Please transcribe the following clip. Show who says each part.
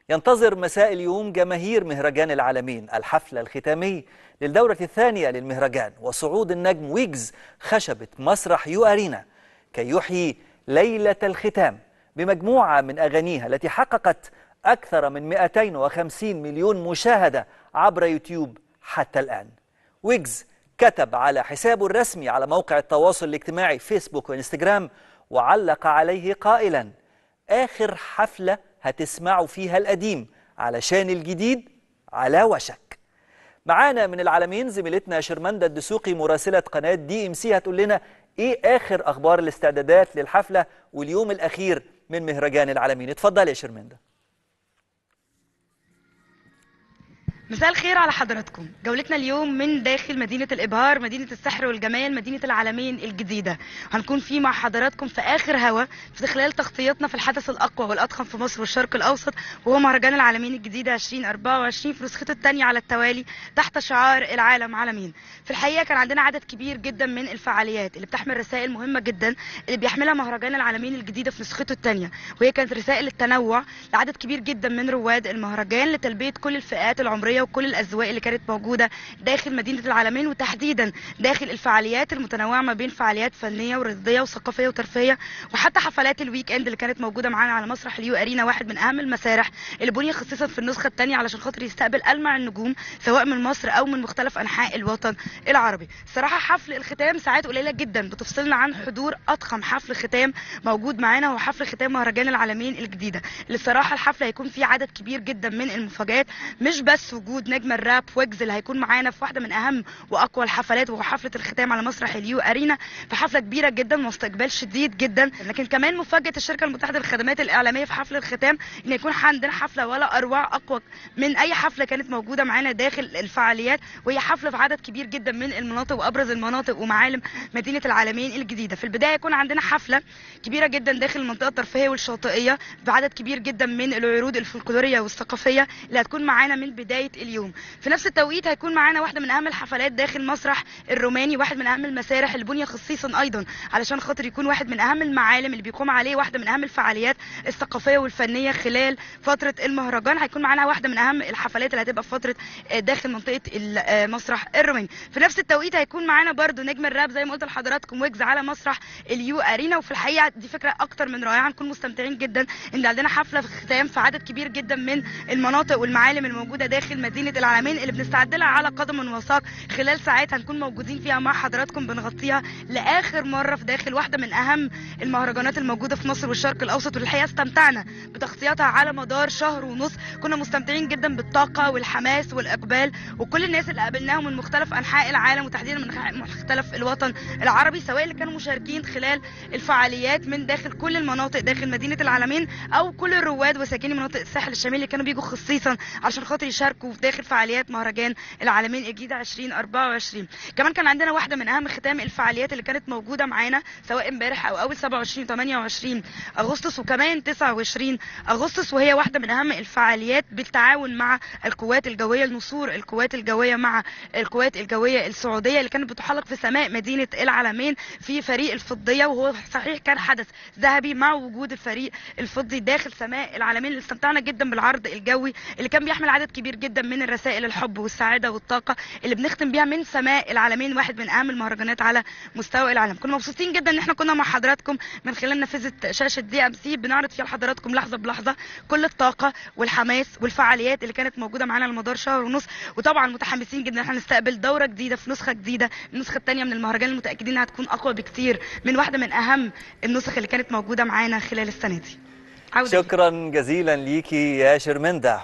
Speaker 1: ينتظر مساء اليوم جماهير مهرجان العالمين الحفل الختامي للدورة الثانية للمهرجان وصعود النجم ويجز خشبة مسرح يو أرينا كي يحيي ليلة الختام بمجموعة من أغانيها التي حققت أكثر من 250 مليون مشاهدة عبر يوتيوب حتى الآن ويجز كتب على حسابه الرسمي على موقع التواصل الاجتماعي فيسبوك وانستجرام وعلق عليه قائلا آخر حفلة هتسمعوا فيها القديم علشان الجديد على وشك معانا من العالمين زميلتنا شرمندة الدسوقي مراسلة قناة دي ام سي هتقول لنا ايه اخر اخبار الاستعدادات للحفلة واليوم الاخير من مهرجان العالمين اتفضل يا شرمندة
Speaker 2: مساء الخير على حضراتكم جولتنا اليوم من داخل مدينة الإبهار مدينة السحر والجمال مدينة العالمين الجديدة هنكون فيه مع حضراتكم في آخر هوا في خلال تغطيتنا في الحدث الأقوى والأضخم في مصر والشرق الأوسط وهو مهرجان العالمين الجديدة 2024 في نسخته الثانية على التوالي تحت شعار العالم عالمين في الحقيقة كان عندنا عدد كبير جدا من الفعاليات اللي بتحمل رسائل مهمة جدا اللي بيحملها مهرجان العالمين الجديدة في نسخته الثانية وهي كانت رسائل التنوع لعدد كبير جدا من رواد المهرجان لتلبية كل الفئات العمرية وكل الاذواق اللي كانت موجوده داخل مدينه العالمين وتحديدا داخل الفعاليات المتنوعه ما بين فعاليات فنيه ورياضيه وثقافيه وترفيهيه وحتى حفلات الويك اند اللي كانت موجوده معانا على مسرح اليو ارينا واحد من اهم المسارح اللي بني خصيصا في النسخه الثانيه علشان خاطر يستقبل المع النجوم سواء من مصر او من مختلف انحاء الوطن العربي الصراحه حفل الختام ساعات قليله جدا بتفصلنا عن حضور اضخم حفل ختام موجود معانا هو حفل ختام مهرجان العالمين الجديده اللي الصراحه الحفل هيكون فيه عدد كبير جدا من المفاجات مش بس وجود نجم الراب ويجز اللي هيكون معانا في واحده من اهم واقوى الحفلات وهو حفله الختام على مسرح اليو ارينا في حفله كبيره جدا واستقبال شديد جدا لكن كمان مفاجاه الشركه المتحده للخدمات الاعلاميه في حفل الختام ان يكون عندنا حفله ولا اروع اقوى من اي حفله كانت موجوده معانا داخل الفعاليات وهي حفله في عدد كبير جدا من المناطق وابرز المناطق ومعالم مدينه العالمين الجديده في البدايه يكون عندنا حفله كبيره جدا داخل المنطقه الترفيهيه والشاطئيه بعدد كبير جدا من العروض الفولكلوريه والثقافيه اللي هتكون معانا من بدايه اليوم في نفس التوقيت هيكون معانا واحده من اهم الحفلات داخل مسرح الروماني واحد من اهم المسارح اللي بني خصيصا ايضا علشان خاطر يكون واحد من اهم المعالم اللي بيقوم عليه واحده من اهم الفعاليات الثقافيه والفنيه خلال فتره المهرجان هيكون معانا واحده من اهم الحفلات اللي هتبقى في فتره داخل منطقه مسرح الروماني في نفس التوقيت هيكون معانا برده نجم الراب زي ما قلت لحضراتكم ويجز على مسرح اليو ارينا وفي الحقيقه دي فكره اكتر من رائعه نكون مستمتعين جدا ان عندنا حفله في ختام في عدد كبير جدا من المناطق والمعالم الموجوده داخل مدينه العالمين اللي بنستعد لها على قدم وساق خلال ساعات هنكون موجودين فيها مع حضراتكم بنغطيها لاخر مره في داخل واحده من اهم المهرجانات الموجوده في مصر والشرق الاوسط والحقيقه استمتعنا بتغطيتها على مدار شهر ونص كنا مستمتعين جدا بالطاقه والحماس والاقبال وكل الناس اللي قابلناهم من مختلف انحاء العالم وتحديدا من مختلف الوطن العربي سواء اللي كانوا مشاركين خلال الفعاليات من داخل كل المناطق داخل مدينه العالمين او كل الرواد وساكني مناطق الساحل الشمالي اللي كانوا بيجوا خصيصا عشان خاطر يشاركوا في داخل فعاليات مهرجان العالمين الجديده 2024 كمان كان عندنا واحده من اهم ختام الفعاليات اللي كانت موجوده معانا سواء امبارح او اول 27 28 اغسطس وكمان 29 اغسطس وهي واحده من اهم الفعاليات بالتعاون مع القوات الجويه لنصور القوات الجويه مع القوات الجويه السعوديه اللي كانت بتحلق في سماء مدينه العالمين في فريق الفضيه وهو صحيح كان حدث ذهبي مع وجود الفريق الفضي داخل سماء العالمين اللي استمتعنا جدا بالعرض الجوي اللي كان بيحمل عدد كبير جدا من الرسائل الحب والسعاده والطاقه اللي بنختم بيها من سماء العالمين واحد من اهم المهرجانات على مستوى العالم كنا مبسوطين جدا ان احنا كنا مع حضراتكم من خلال نافذه شاشه دي ام سي بنعرض فيها لحضراتكم لحظه بلحظه كل الطاقه والحماس والفعاليات اللي كانت موجوده معانا على مدار شهر ونص وطبعا متحمسين جدا ان احنا نستقبل دوره جديده في نسخه جديده النسخه الثانيه من المهرجان المتاكدين انها هتكون اقوى بكتير من واحده من اهم النسخ اللي كانت موجوده معانا خلال السنه دي
Speaker 1: شكرا جزيلا ليكي يا شرمنده